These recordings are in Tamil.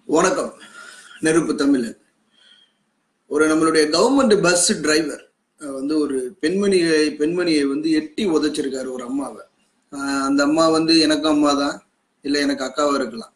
வணக்கம் நெருப்பு தமிழன் ஒரு நம்மளுடைய கவர்மெண்ட் பஸ் டிரைவர் வந்து ஒரு பெண்மணியை பெண்மணியை வந்து எட்டி உதைச்சிருக்காரு ஒரு அம்மாவை அஹ் அந்த அம்மா வந்து எனக்கு அம்மா தான் இல்லை எனக்கு அக்காவா இருக்கலாம்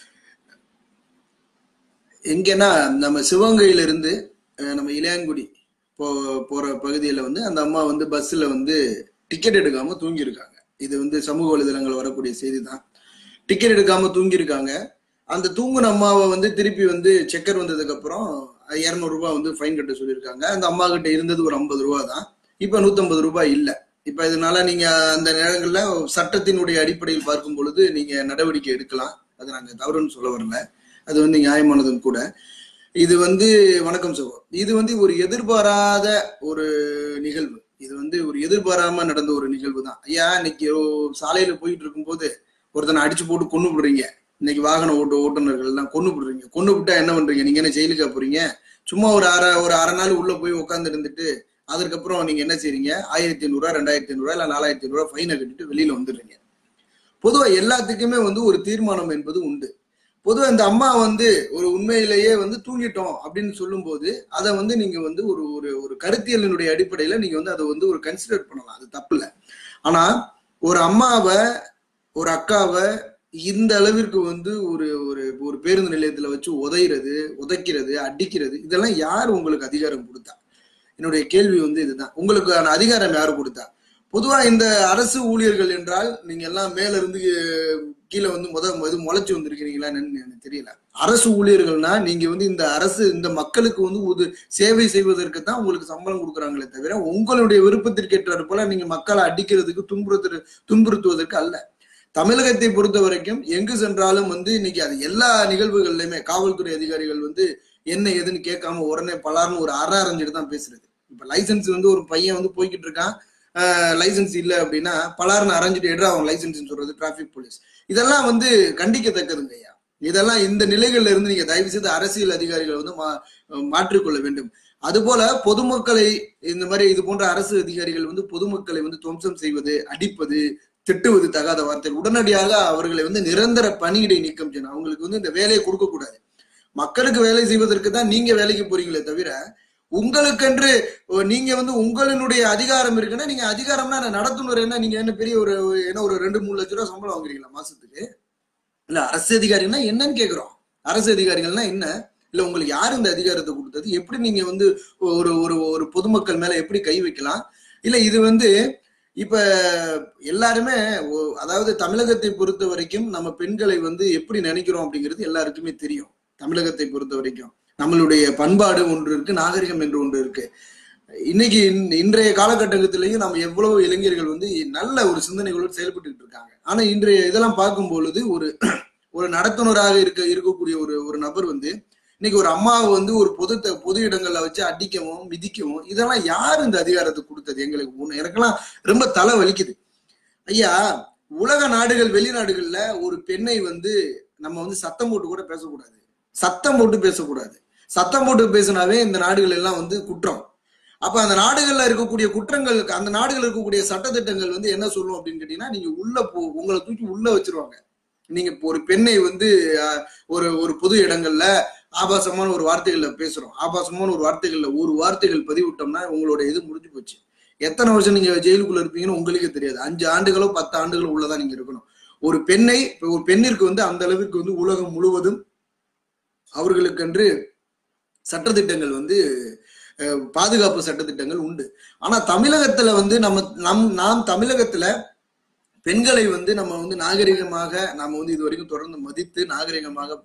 எங்கன்னா நம்ம சிவகங்கையில இருந்து அஹ் நம்ம இளையான்குடி போ போற பகுதியில வந்து அந்த அம்மா வந்து பஸ்ல வந்து டிக்கெட் எடுக்காம தூங்கியிருக்காங்க இது வந்து சமூக வலைதளங்கள் வரக்கூடிய செய்தி தான் டிக்கெட் எடுக்காம தூங்கியிருக்காங்க அந்த தூங்குன அம்மாவை வந்து திருப்பி வந்து செக்கர் வந்ததுக்கு அப்புறம் இருநூறு ரூபாய் வந்து ஃபைன் கட்ட சொல்லியிருக்காங்க அந்த அம்மா கிட்ட இருந்தது ஒரு ஐம்பது ரூபா தான் இப்ப நூத்தம்பது ரூபாய் இல்ல இப்ப இதனால நீங்க அந்த நேரங்கள்ல சட்டத்தினுடைய அடிப்படையில் பார்க்கும் பொழுது நீங்க நடவடிக்கை எடுக்கலாம் அது நாங்க தவறுன்னு சொல்ல வரல அது வந்து நியாயமானதும் கூட இது வந்து வணக்கம் சகோ இது வந்து ஒரு எதிர்பாராத ஒரு நிகழ்வு இது வந்து ஒரு எதிர்பாராம நடந்த ஒரு நிகழ்வு தான் ஐயா இன்னைக்கு சாலையில போயிட்டு இருக்கும்போது ஒருத்தனை அடிச்சு போட்டு கொண்டு விடுறீங்க இன்னைக்கு வாகன ஓட்டு ஓட்டுநர்கள் எல்லாம் கொண்டு விடுறீங்க கொண்டு விட்டா என்ன பண்றீங்க நீங்க என்ன ஜெயிலுக்கா போறீங்க சும்மா ஒரு அரை ஒரு அரை நாள் உள்ள போய் உட்கார்ந்து இருந்துட்டு அதுக்கப்புறம் நீங்க என்ன செய்றீங்க ஆயிரத்தி ஐநூறுரூவா ரெண்டாயிரத்தி ஐநூறுரூவா இல்ல நாலாயிரத்தி ஐநூறுரூவா ஃபைனை கட்டிட்டு வெளியில வந்துடுறீங்க பொதுவா எல்லாத்துக்குமே வந்து ஒரு தீர்மானம் என்பது உண்டு பொதுவா இந்த அம்மா வந்து ஒரு உண்மையிலேயே வந்து தூங்கிட்டோம் அப்படின்னு சொல்லும்போது அதை வந்து நீங்க வந்து ஒரு ஒரு ஒரு கருத்தியலினுடைய அடிப்படையில நீங்க வந்து அதை வந்து ஒரு கன்சிடர் பண்ணலாம் அது தப்பு இல்லை ஆனா ஒரு அம்மாவை ஒரு அக்காவை இந்த அளவிற்கு வந்து ஒரு ஒரு ஒரு பேருந்து நிலையத்துல வச்சு உதைகிறது உதைக்கிறது அடிக்கிறது இதெல்லாம் யார் உங்களுக்கு அதிகாரம் கொடுத்தா என்னுடைய கேள்வி வந்து இதுதான் உங்களுக்கான அதிகாரம் யாரு கொடுத்தா பொதுவா இந்த அரசு ஊழியர்கள் என்றால் நீங்க எல்லாம் மேல இருந்து கீழே வந்து முத இது முளைச்சு வந்திருக்கிறீங்களான்னு எனக்கு தெரியல அரசு ஊழியர்கள்னா நீங்க வந்து இந்த அரசு இந்த மக்களுக்கு வந்து ஒரு சேவை செய்வதற்கு தான் உங்களுக்கு சம்பளம் கொடுக்குறாங்களே தவிர உங்களுடைய விருப்பத்திற்கேற்றாறு போல நீங்க மக்களை அடிக்கிறதுக்கு துன்புறுத்து துன்புறுத்துவதற்கு அல்ல தமிழகத்தை பொறுத்த வரைக்கும் எங்கு சென்றாலும் வந்து இன்னைக்கு அது எல்லா நிகழ்வுகள்லயுமே காவல்துறை அதிகாரிகள் வந்து என்ன ஏதுன்னு கேட்காம உடனே பலார்னு ஒரு அற அரைஞ்சிட்டு தான் பேசுறது இப்ப லைசன்ஸ் வந்து ஒரு பையன் வந்து போய்கிட்டு இருக்கான் லைசன்ஸ் இல்ல அப்படின்னா பலார்னு அரைஞ்சிட்டு எடுறா அவன் லைசன்ஸ் சொல்றது டிராபிக் போலீஸ் இதெல்லாம் வந்து கண்டிக்கத்தக்கதுங்க ஐயா இதெல்லாம் இந்த நிலைகள்ல இருந்து நீங்க தயவு செய்து அரசியல் அதிகாரிகள் வந்து மா மாற்றிக்கொள்ள வேண்டும் அதுபோல பொதுமக்களை இந்த மாதிரி இது போன்ற அரசு அதிகாரிகள் வந்து பொதுமக்களை வந்து துவம்சம் செய்வது அடிப்பது திட்டுவது தகாத வார்த்தைகள் உடனடியாக அவர்களை வந்து நிரந்தர பணியிடை நீக்கம் செய்யணும் அவங்களுக்கு வந்து இந்த வேலையை கொடுக்க கூடாது மக்களுக்கு வேலை செய்வதற்கு தான் நீங்க வேலைக்கு போறீங்களே தவிர உங்களுக்கென்று நீங்க வந்து உங்களினுடைய அதிகாரம் இருக்குன்னா நீங்க அதிகாரம்னா நடத்துனர் என்ன நீங்க என்ன பெரிய ஒரு என்ன ஒரு ரெண்டு மூணு லட்ச ரூபா சம்பளம் வாங்குறீங்களா மாசத்துக்கு இல்ல அரசு அதிகாரின்னா என்னன்னு கேக்குறோம் அரசு அதிகாரிகள்னா என்ன இல்ல உங்களுக்கு யார் இந்த அதிகாரத்தை கொடுத்தது எப்படி நீங்க வந்து ஒரு ஒரு ஒரு பொதுமக்கள் மேல எப்படி கை வைக்கலாம் இல்ல இது வந்து இப்ப எல்லாருமே அதாவது தமிழகத்தை பொறுத்த வரைக்கும் நம்ம பெண்களை வந்து எப்படி நினைக்கிறோம் அப்படிங்கிறது எல்லாருக்குமே தெரியும் தமிழகத்தை பொறுத்த வரைக்கும் நம்மளுடைய பண்பாடு ஒன்று இருக்கு நாகரிகம் என்று ஒன்று இருக்கு இன்னைக்கு இன்றைய காலகட்டத்திலையும் நம்ம எவ்வளவு இளைஞர்கள் வந்து நல்ல ஒரு சிந்தனைகளோடு செயல்பட்டு இருக்காங்க ஆனா இன்றைய இதெல்லாம் பார்க்கும் பொழுது ஒரு ஒரு நடத்துனராக இருக்க இருக்கக்கூடிய ஒரு ஒரு நபர் வந்து இன்னைக்கு ஒரு அம்மாவை வந்து ஒரு பொது பொது இடங்கள்ல வச்சு அடிக்கவும் மிதிக்கவும் இதெல்லாம் யார் இந்த அதிகாரத்தை கொடுத்தது எங்களுக்கு எனக்கெல்லாம் ரொம்ப தலை வலிக்குது ஐயா உலக நாடுகள் வெளிநாடுகள்ல ஒரு பெண்ணை வந்து நம்ம வந்து சத்தம் போட்டு கூட பேசக்கூடாது சத்தம் போட்டு பேசக்கூடாது சத்தம் போட்டு பேசினாவே இந்த நாடுகள் எல்லாம் வந்து குற்றம் அப்ப அந்த நாடுகள்ல இருக்கக்கூடிய குற்றங்களுக்கு அந்த நாடுகள் இருக்கக்கூடிய சட்டத்திட்டங்கள் வந்து என்ன சொல்லும் அப்படின்னு கேட்டீங்கன்னா நீங்க உள்ள போ உங்களை தூக்கி உள்ள வச்சிருவாங்க நீங்க ஒரு பெண்ணை வந்து ஒரு ஒரு பொது இடங்கள்ல ஆபாசமான ஒரு வார்த்தைகள்ல பேசுறோம் ஆபாசமான ஒரு வார்த்தைகள்ல ஒரு வார்த்தைகள் பதிவிட்டோம்னா உங்களோட இது முடிஞ்சு போச்சு எத்தனை வருஷம் நீங்க ஜெயிலுக்குள்ள இருப்பீங்கன்னு உங்களுக்கே தெரியாது அஞ்சு ஆண்டுகளோ பத்து ஆண்டுகளோ உள்ளதான் நீங்க இருக்கணும் ஒரு பெண்ணை ஒரு பெண்ணிற்கு வந்து அந்த அளவுக்கு வந்து உலகம் முழுவதும் அவர்களுக்கென்று சட்டத்திட்டங்கள் வந்து பாதுகாப்பு சட்டத்திட்டங்கள் உண்டு ஆனா தமிழகத்துல வந்து நம்ம நம் நாம் தமிழகத்துல பெண்களை வந்து நம்ம வந்து நாகரிகமாக நாம வந்து இது வரைக்கும் தொடர்ந்து மதித்து நாகரிகமாக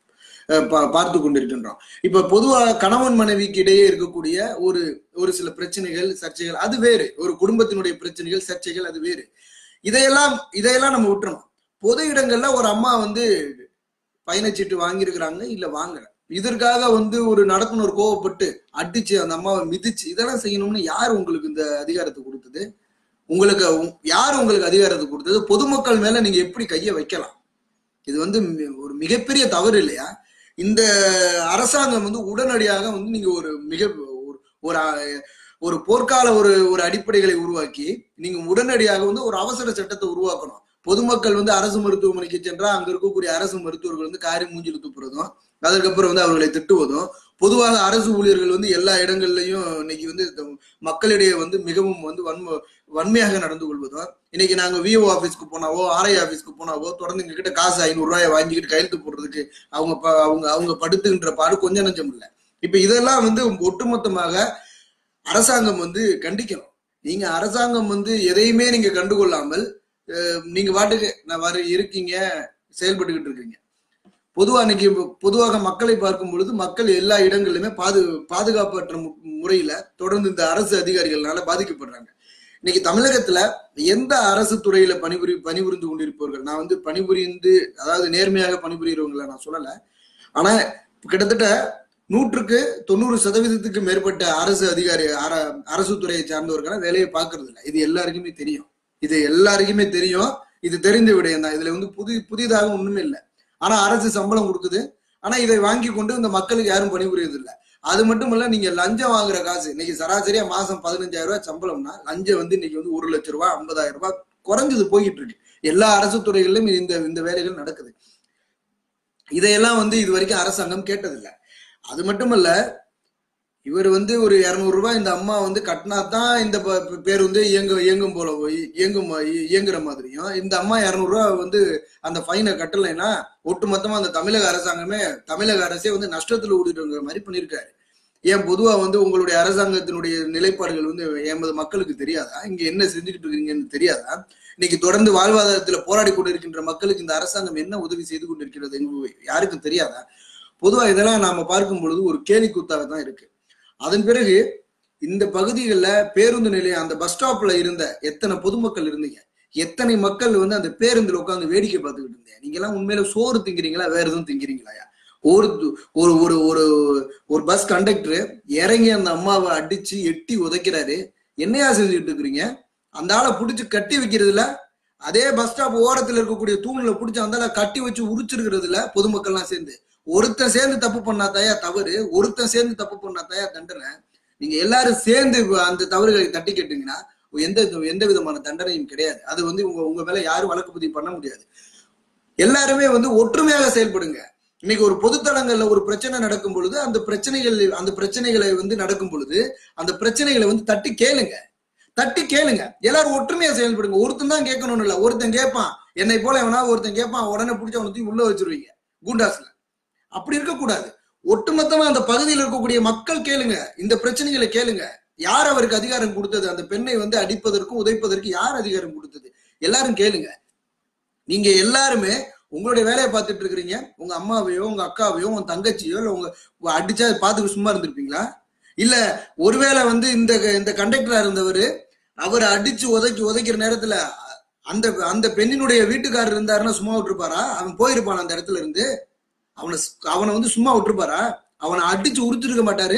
பார்த்து கொண்டிருக்கின்றோம் இப்ப பொதுவாக கணவன் மனைவிக்கு இடையே இருக்கக்கூடிய ஒரு ஒரு சில பிரச்சனைகள் சர்ச்சைகள் அது வேறு ஒரு குடும்பத்தினுடைய பிரச்சனைகள் சர்ச்சைகள் அது வேறு இதையெல்லாம் இதையெல்லாம் நம்ம விட்டுறணும் பொது இடங்கள்ல ஒரு அம்மா வந்து பயணச்சீட்டு வாங்கியிருக்கிறாங்க இல்ல வாங்கல இதற்காக வந்து ஒரு நடத்துனர் கோவப்பட்டு அடிச்சு அந்த அம்மாவை மிதிச்சு இதெல்லாம் செய்யணும்னு யார் உங்களுக்கு இந்த அதிகாரத்தை கொடுத்தது உங்களுக்கு யார் உங்களுக்கு அதிகாரத்தை கொடுத்தது பொதுமக்கள் மேல நீங்க எப்படி கைய வைக்கலாம் இது வந்து ஒரு மிகப்பெரிய தவறு இல்லையா இந்த அரசாங்கம் வந்து உடனடியாக வந்து நீங்க ஒரு மிக ஒரு ஒரு போர்க்கால ஒரு ஒரு அடிப்படைகளை உருவாக்கி நீங்க உடனடியாக வந்து ஒரு அவசர சட்டத்தை உருவாக்கணும் பொதுமக்கள் வந்து அரசு மருத்துவமனைக்கு சென்றா அங்க இருக்கக்கூடிய அரசு மருத்துவர்கள் வந்து காரி மூஞ்சில் துப்புறதும் அதற்கப்புறம் வந்து அவர்களை திட்டுவதும் பொதுவாக அரசு ஊழியர்கள் வந்து எல்லா இடங்கள்லயும் இன்னைக்கு வந்து இந்த மக்களிடையே வந்து மிகவும் வந்து வன்ம வன்மையாக நடந்து கொள்வதும் இன்னைக்கு நாங்க விஓ ஆபீஸ்க்கு போனாவோ ஆர்ஐ ஆபீஸ்க்கு போனாவோ தொடர்ந்து எங்க கிட்ட காசு ஐநூறு ரூபாயை வாங்கிக்கிட்டு கையெழுத்து போடுறதுக்கு அவங்க ப- அவங்க அவங்க படுத்துகின்ற பாடு கொஞ்சம் நஞ்சம் இல்லை இப்ப இதெல்லாம் வந்து ஒட்டுமொத்தமாக அரசாங்கம் வந்து கண்டிக்கணும் நீங்க அரசாங்கம் வந்து எதையுமே நீங்க கண்டுகொள்ளாமல் அஹ், நீங்க பாட்டுக்கு நான் வர இருக்கீங்க செயல்பட்டுக்கிட்டு இருக்கீங்க பொதுவா இன்னைக்கு பொதுவாக மக்களை பார்க்கும் பொழுது மக்கள் எல்லா இடங்களிலுமே பாது பாதுகாப்பற்ற மு- முறையில தொடர்ந்து இந்த அரசு அதிகாரிகள்னால பாதிக்கப்படுறாங்க இன்னைக்கு தமிழகத்துல எந்த அரசு துறையில பணிபுரி பணிபுரிந்து கொண்டிருப்பவர்கள் நான் வந்து பணிபுரிந்து அதாவது நேர்மையாக பணிபுரியறவங்களை நான் சொல்லல ஆனா கிட்டத்தட்ட நூற்றுக்கு தொண்ணூறு சதவீதத்துக்கு மேற்பட்ட அரசு அதிகாரி அர- அரசு துறையை சார்ந்தவர்களை வேலையை பார்க்கறது இல்லை இது எல்லாருக்குமே தெரியும் இது எல்லாருக்குமே தெரியும் இது தெரிந்த விடயம் தான் இதுல வந்து புது புதிதாக ஒண்ணுமே இல்லை ஆனா அரசு சம்பளம் கொடுக்குது ஆனா இதை வாங்கி கொண்டு இந்த மக்களுக்கு யாரும் பணிபுரியது இல்லை அது மட்டும் இல்ல நீங்க லஞ்சம் வாங்குற காசு இன்னைக்கு சராசரியா மாசம் பதினஞ்சாயிரம் ரூபாய் சம்பளம்னா லஞ்சம் வந்து இன்னைக்கு வந்து ஒரு லட்சம் ரூபாய் ஐம்பதாயிரம் ரூபாய் குறைஞ்சது போய்கிட்டு இருக்கு எல்லா அரசு துறைகளிலும் இந்த இந்த வேலைகள் நடக்குது இதையெல்லாம் வந்து இது வரைக்கும் அரசாங்கம் கேட்டதில்லை அது மட்டுமல்ல இவர் வந்து ஒரு இருநூறு ரூபாய் இந்த அம்மா வந்து கட்டினா தான் இந்த ப- ப- பேர் வந்து இயங்க இயங்கும் போல போய் இயங்கும் மா- இயங்குற மாதிரியும் இந்த அம்மா இருநூறு ரூபாய் வந்து அந்த ஃபைனை கட்டலைன்னா ஒட்டுமொத்தமா அந்த தமிழக அரசாங்கமே தமிழக அரசே வந்து நஷ்டத்துல ஓடிட்டுங்கிற மாதிரி பண்ணியிருக்காரு ஏன் பொதுவா வந்து உங்களுடைய அரசாங்கத்தினுடைய நிலைப்பாடுகள் வந்து எமது மக்களுக்கு தெரியாதா இங்க என்ன செஞ்சுக்கிட்டு இருக்கீங்கன்னு தெரியாதா இன்னைக்கு தொடர்ந்து வாழ்வாதாரத்துல போராடி கொண்டிருக்கின்ற மக்களுக்கு இந்த அரசாங்கம் என்ன உதவி செய்து கொண்டிருக்கிறது எங்க யாருக்கும் தெரியாதா பொதுவா இதெல்லாம் நாம பார்க்கும் பொழுது ஒரு கேலி கூத்தாக தான் இருக்கு அதன் பிறகு இந்த பகுதிகளில் பேருந்து நிலையம் அந்த பஸ் ஸ்டாப்ல இருந்த எத்தனை பொதுமக்கள் இருந்தீங்க எத்தனை மக்கள் வந்து அந்த பேருந்துல உட்காந்து வேடிக்கை பார்த்துக்கிட்டு இருந்தீங்க நீங்க எல்லாம் உண்மையில சோறு திங்கிறீங்களா வேற எதுவும் திங்கிறீங்களா ஒரு து- ஒரு ஒரு ஒரு ஒரு பஸ் கண்டக்டர் இறங்கி அந்த அம்மாவை அடிச்சு எட்டி உதைக்கிறாரு என்னையா செஞ்சுட்டு இருக்கிறீங்க அந்த ஆளை புடிச்சு கட்டி வைக்கிறதுல அதே பஸ் ஸ்டாப் ஓரத்துல இருக்கக்கூடிய தூண்ல புடிச்சு அந்த ஆளை கட்டி வச்சு உரிச்சிருக்கிறதுல பொதுமக்கள்லாம் சேர்ந்து ஒருத்தன் சேர்ந்து தப்பு பண்ணாதாயா தவறு ஒருத்தன் சேர்ந்து தப்பு பண்ணாதாயா தண்டனை நீங்க எல்லாரும் சேர்ந்து அந்த தவறுகளை தட்டி கேட்டீங்கன்னா எந்த எந்த விதமான தண்டனையும் கிடையாது அது வந்து உங்க உங்க மேல யாரும் வழக்கு பதிவு பண்ண முடியாது எல்லாருமே வந்து ஒற்றுமையாக செயல்படுங்க இன்னைக்கு ஒரு பொதுத்தளங்கள்ல ஒரு பிரச்சனை நடக்கும் பொழுது அந்த பிரச்சனைகள் அந்த பிரச்சனைகளை வந்து நடக்கும் பொழுது அந்த பிரச்சனைகளை வந்து தட்டி கேளுங்க தட்டி கேளுங்க எல்லாரும் ஒற்றுமையா செயல்படுங்க ஒருத்தன் தான் கேட்கணும்னு இல்ல ஒருத்தன் கேட்பான் என்னை போல எவனா ஒருத்தன் கேட்பான் உடனே பிடிச்ச அவனை தூக்கி உள்ள வச்சிருவீங்க குண்டாஸ்ல அப்படி இருக்கக்கூடாது ஒட்டுமொத்தமா அந்த பகுதியில் இருக்கக்கூடிய மக்கள் கேளுங்க இந்த பிரச்சனைகளை கேளுங்க யார் அவருக்கு அதிகாரம் கொடுத்தது அந்த பெண்ணை வந்து அடிப்பதற்கும் உதைப்பதற்கு யார் அதிகாரம் கொடுத்தது எல்லாரும் கேளுங்க நீங்க எல்லாருமே உங்களுடைய வேலையை பார்த்துட்டு இருக்கிறீங்க உங்க அம்மாவையோ உங்க அக்காவையோ உங்க தங்கச்சியோ இல்ல உங்க உங்க அடிச்சா பார்த்துட்டு சும்மா இருந்திருப்பீங்களா இல்ல ஒருவேளை வந்து இந்த இந்த கண்டக்டரா இருந்தவர் அவர் அடிச்சு உதைக்கி உதைக்கிற நேரத்துல அந்த அந்த பெண்ணினுடைய வீட்டுக்காரர் இருந்தாருன்னா சும்மா விட்டுருப்பாரா அவன் போயிருப்பான் அந்த இடத்துல இருந்து அவனை அவனை வந்து சும்மா விட்டுருப்பாரா அவனை அடிச்சு உறுத்திருக்க மாட்டாரு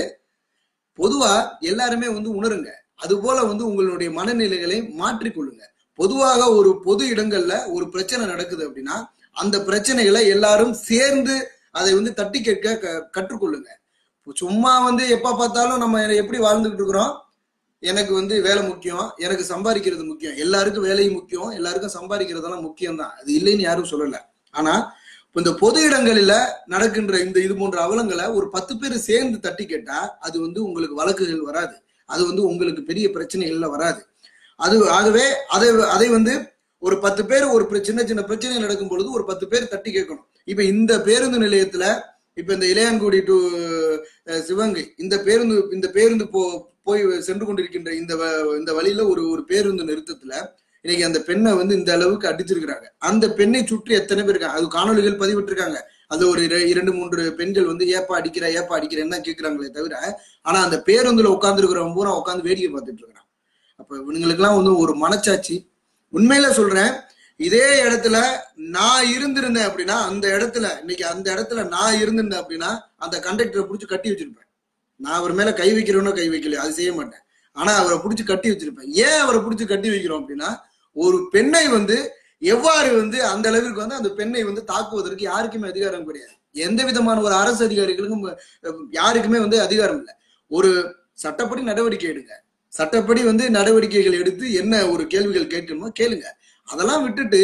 பொதுவா எல்லாருமே வந்து உணருங்க அது போல வந்து உங்களுடைய மனநிலைகளை மாற்றிக்கொள்ளுங்க பொதுவாக ஒரு பொது இடங்கள்ல ஒரு பிரச்சனை நடக்குது அப்படின்னா அந்த பிரச்சனைகளை எல்லாரும் சேர்ந்து அதை வந்து தட்டி கேட்க க- கற்றுக்கொள்ளுங்க சும்மா வந்து எப்ப பார்த்தாலும் நம்ம எப்படி வாழ்ந்துகிட்டு இருக்கிறோம் எனக்கு வந்து வேலை முக்கியம் எனக்கு சம்பாதிக்கிறது முக்கியம் எல்லாருக்கும் வேலையும் முக்கியம் எல்லாருக்கும் சம்பாதிக்கிறதெல்லாம் முக்கியம் தான் அது இல்லைன்னு யாரும் சொல்லல ஆனா இப்ப இந்த பொது இடங்களில நடக்கின்ற இந்த இது போன்ற அவலங்களை ஒரு பத்து பேர் சேர்ந்து தட்டி கேட்டா அது வந்து உங்களுக்கு வழக்குகள் வராது அது வந்து உங்களுக்கு பெரிய பிரச்சனைகள்ல வராது அது ஆகவே அதை அதை வந்து ஒரு பத்து பேர் ஒரு பிர- சின்ன சின்ன பிரச்சனை நடக்கும் பொழுது ஒரு பத்து பேர் தட்டி கேட்கணும் இப்ப இந்த பேருந்து நிலையத்துல இப்ப இந்த இளையான்குடி டு அஹ், சிவகங்கை இந்த பேருந்து இந்த பேருந்து போ போய் சென்று கொண்டிருக்கின்ற இந்த வ- இந்த வழியில ஒரு ஒரு பேருந்து நிறுத்தத்துல இன்னைக்கு அந்த பெண்ணை வந்து இந்த அளவுக்கு அடிச்சிருக்கிறாங்க அந்த பெண்ணை சுற்றி எத்தனை பேர் இருக்காங்க அது காணொலிகள் பதிவிட்டிருக்காங்க அது ஒரு இர- இரண்டு மூன்று பெண்கள் வந்து ஏப்பா அடிக்கிற ஏப்பா அடிக்கிறேன்னு தான் கேட்கிறாங்களே தவிர ஆனா அந்த பேருந்துல உட்கார்ந்து இருக்கிறவங்க பூரா உட்காந்து வேடிக்கை பார்த்துட்டு இருக்கிறான் அப்ப இவங்களுக்கெல்லாம் வந்து ஒரு மனச்சாட்சி உண்மையில சொல்றேன் இதே இடத்துல நான் இருந்திருந்தேன் அப்படின்னா அந்த இடத்துல இன்னைக்கு அந்த இடத்துல நான் இருந்திருந்தேன் அப்படின்னா அந்த கண்டக்டரை பிடிச்சி கட்டி வச்சிருப்பேன் நான் அவர் மேல கை வைக்கிறோனோ கை வைக்கலையோ அது செய்ய மாட்டேன் ஆனா அவரை பிடிச்சி கட்டி வச்சிருப்பேன் ஏன் அவரை பிடிச்சி கட்டி வைக்கிறோம் அப்படின்னா ஒரு பெண்ணை வந்து எவ்வாறு வந்து அந்த அளவிற்கு வந்து அந்த பெண்ணை வந்து தாக்குவதற்கு யாருக்குமே அதிகாரம் கிடையாது எந்த விதமான ஒரு அரசு அதிகாரிகளுக்கும் அஹ், யாருக்குமே வந்து அதிகாரம் இல்லை ஒரு சட்டப்படி நடவடிக்கை எடுங்க சட்டப்படி வந்து நடவடிக்கைகள் எடுத்து என்ன ஒரு கேள்விகள் கேட்கணுமோ கேளுங்க அதெல்லாம் விட்டுட்டு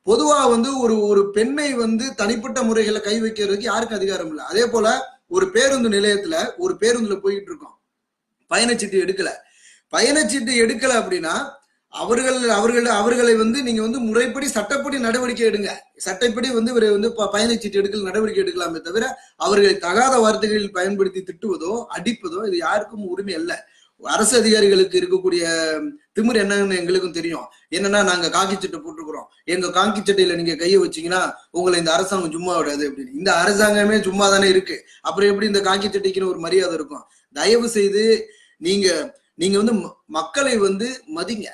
பொதுவா வந்து ஒரு ஒரு பெண்ணை வந்து தனிப்பட்ட முறைகளை கை வைக்கிறதுக்கு யாருக்கும் அதிகாரம் இல்லை அதே போல ஒரு பேருந்து நிலையத்துல ஒரு பேருந்துல போயிட்டு இருக்கோம் பயணச்சீட்டு எடுக்கல பயணச்சீட்டு எடுக்கல அப்படின்னா அவர்கள் அவர்கள் அவர்களை வந்து நீங்க வந்து முறைப்படி சட்டப்படி நடவடிக்கை எடுங்க சட்டப்படி வந்து இவரை வந்து ப- பயணச்சீட்டு எடுக்கல நடவடிக்கை எடுக்கலாமே தவிர அவர்களை தகாத வார்த்தைகளில் பயன்படுத்தி திட்டுவதோ அடிப்பதோ இது யாருக்கும் உரிமை அல்ல அரசு அதிகாரிகளுக்கு இருக்கக்கூடிய திமிர் என்னன்னு எங்களுக்கும் தெரியும் என்னன்னா நாங்க காக்கி சட்டை போட்டுக்கிறோம் எங்க காக்கி சட்டையில நீங்க கையை வச்சீங்கன்னா உங்களை இந்த அரசாங்கம் சும்மா விடாது அப்படின்னு இந்த அரசாங்கமே சும்மா தானே இருக்கு அப்புறம் எப்படி இந்த காக்கி சட்டைக்குன்னு ஒரு மரியாதை இருக்கும் தயவு செய்து நீங்க நீங்க வந்து ம- மக்களை வந்து மதிங்க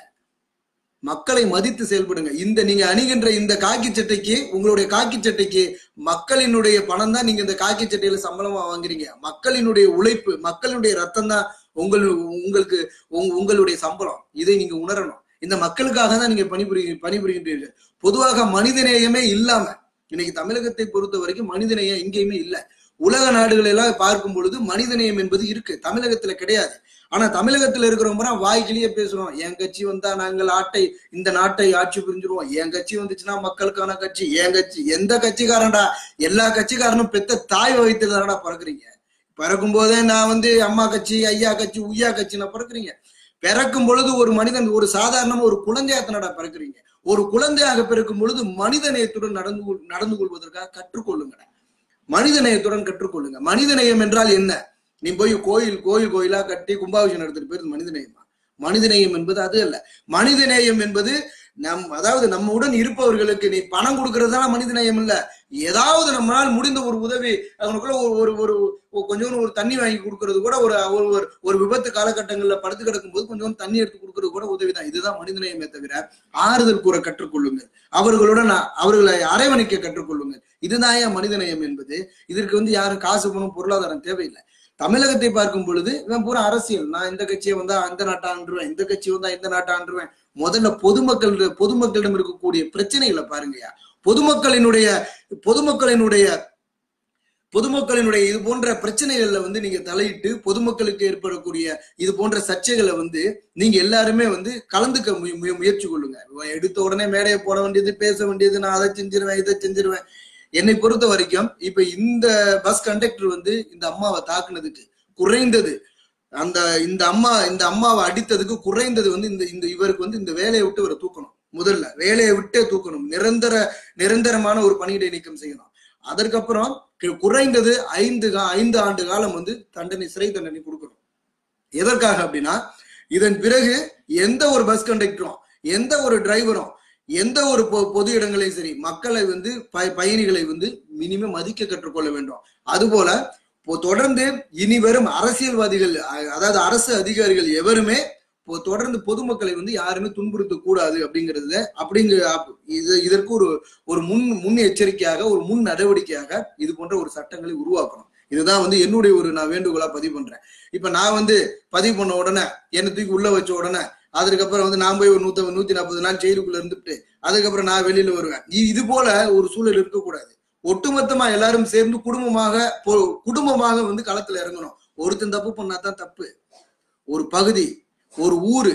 மக்களை மதித்து செயல்படுங்க இந்த நீங்க அணிகின்ற இந்த காக்கி சட்டைக்கு உங்களுடைய காக்கி சட்டைக்கு மக்களினுடைய பணம் தான் நீங்க இந்த காக்கி சட்டையில சம்பளமா வாங்குறீங்க மக்களினுடைய உழைப்பு மக்களுடைய ரத்தம் தான் உங்கள் உங்களுக்கு உங்க- உங்களுடைய சம்பளம் இதை நீங்க உணரணும் இந்த மக்களுக்காக தான் நீங்க பணிபுரி பணிபுரிகின்றீர்கள் பொதுவாக மனிதநேயமே இல்லாம இன்னைக்கு தமிழகத்தை பொறுத்த வரைக்கும் மனிதநேயம் எங்கேயுமே இல்ல உலக நாடுகள் எல்லாம் பார்க்கும் பொழுது மனிதநேயம் என்பது இருக்கு தமிழகத்துல கிடையாது ஆனா தமிழகத்துல இருக்கிறவங்க வாய்க்கிலேயே பேசுறோம் என் கட்சி வந்தா நாங்கள் ஆட்டை இந்த நாட்டை ஆட்சி புரிஞ்சிருவோம் என் கட்சி வந்துச்சுன்னா மக்களுக்கான கட்சி என் கட்சி எந்த கட்சிக்காரன்டா எல்லா கட்சிக்காரனும் பெத்த தாய் வயிற்றுல தானடா பிறக்குறீங்க பிறக்கும் போதே நான் வந்து அம்மா கட்சி ஐயா கட்சி உய்யா கட்சின்னு பிறக்குறீங்க பிறக்கும் பொழுது ஒரு மனிதன் ஒரு சாதாரணமா ஒரு குழந்தையாத்தனடா பிறக்குறீங்க ஒரு குழந்தையாக பிறக்கும் பொழுது மனித நேயத்துடன் நடந்து கொள்- நடந்து கொள்வதற்காக கற்றுக்கொள்ளுங்கடா மனித நேயத்துடன் கற்றுக்கொள்ளுங்க மனித நேயம் என்றால் என்ன நீ போய் கோயில் கோயில் கோயிலா கட்டி கும்பாபிஷேகம் நடத்திட்டு போயிரு மனித நேயமா மனித நேயம் என்பது அது அல்ல மனித நேயம் என்பது நம் அதாவது நம்முடன் இருப்பவர்களுக்கு நீ பணம் கொடுக்கறதுதான் மனித நேயம் இல்ல ஏதாவது நம்மளால் முடிந்த ஒரு உதவி அவனுக்குள்ள ஒரு ஒரு ஒரு ஒரு கொஞ்சம் ஒரு தண்ணி வாங்கி கொடுக்கறது கூட ஒரு ஒரு ஒரு- ஒரு விபத்து காலகட்டங்கள்ல படுத்து கிடக்கும் போது கொஞ்சம் தண்ணி எடுத்து கொடுக்கறது கூட உதவிதான் இதுதான் மனித நேயமே தவிர ஆறுதல் கூற கற்றுக்கொள்ளுங்கள் அவர்களுடன் அ- அவர்களை அரவணைக்க கற்றுக்கொள்ளுங்கள் இதுதான் ஏன் மனித நேயம் என்பது இதற்கு வந்து யாரும் காசு பணம் பொருளாதாரம் தேவையில்லை தமிழகத்தை பார்க்கும் பொழுது இவன் பூரா அரசியல் நான் இந்த கட்சியை வந்தா அந்த நாட்டை ஆண்டுருவேன் இந்த கட்சி வந்தா இந்த நாட்டை ஆண்டுருவேன் முதல்ல பொதுமக்கள் பொதுமக்களிடம் இருக்கக்கூடிய பிரச்சனைகளை பாருங்கய்யா பொதுமக்களினுடைய பொதுமக்களினுடைய பொதுமக்களினுடைய இது போன்ற பிரச்சனைகள்ல வந்து நீங்க தலையிட்டு பொதுமக்களுக்கு ஏற்படக்கூடிய இது போன்ற சர்ச்சைகளை வந்து நீங்க எல்லாருமே வந்து கலந்துக்க முய- முய- முயற்சி கொள்ளுங்க எடுத்த உடனே மேடையை போட வேண்டியது பேச வேண்டியது நான் அதை செஞ்சிருவேன் இதை செஞ்சிருவேன் என்னை பொறுத்த வரைக்கும் இப்ப இந்த பஸ் கண்டக்டர் வந்து இந்த அம்மாவை தாக்குனதுக்கு குறைந்தது அந்த இந்த அம்மா இந்த அம்மாவை அடித்ததுக்கு குறைந்தது வந்து இந்த இந்த இவருக்கு வந்து இந்த வேலையை விட்டு இவரை தூக்கணும் முதல்ல வேலையை விட்டே தூக்கணும் நிரந்தர நிரந்தரமான ஒரு பணியிடை நீக்கம் செய்யணும் அதற்கப்புறம் கு- குறைந்தது ஐந்து கா- ஐந்து ஆண்டு காலம் வந்து தண்டனை சிறை தண்டனை கொடுக்கணும் எதற்காக அப்படின்னா இதன் பிறகு எந்த ஒரு பஸ் கண்டக்டரும் எந்த ஒரு டிரைவரும் எந்த ஒரு பொ- பொது இடங்களையும் சரி மக்களை வந்து ப- பயணிகளை வந்து மினிமம் மதிக்க கற்றுக்கொள்ள வேண்டும் அதுபோல இப்போ தொடர்ந்து இனி வரும் அரசியல்வாதிகள் அ- அதாவது அரசு அதிகாரிகள் எவருமே இப்போ தொடர்ந்து பொதுமக்களை வந்து யாருமே துன்புறுத்த கூடாது அப்படிங்கறத அப்படிங்கிற அப்- இது இதற்கு ஒரு ஒரு முன் முன் எச்சரிக்கையாக ஒரு முன் நடவடிக்கையாக இது போன்ற ஒரு சட்டங்களை உருவாக்கணும் இதுதான் வந்து என்னுடைய ஒரு நான் வேண்டுகோளா பதிவு பண்றேன் இப்ப நான் வந்து பதிவு பண்ண உடனே என்னை தூக்கி உள்ள வச்ச உடனே அதுக்கப்புறம் வந்து நான் போய் ஒரு நூத்தி நூத்தி நாற்பது நாள் ஜெயிலுக்குள்ள இருந்துட்டு அதுக்கப்புறம் நான் வெளியில வருவேன் இ- இது போல ஒரு சூழல் இருக்கக்கூடாது ஒட்டுமொத்தமா எல்லாரும் சேர்ந்து குடும்பமாக பொ- குடும்பமாக வந்து களத்துல இறங்கணும் ஒருத்தன் தப்பு பண்ணாதான் தப்பு ஒரு பகுதி ஒரு ஊரு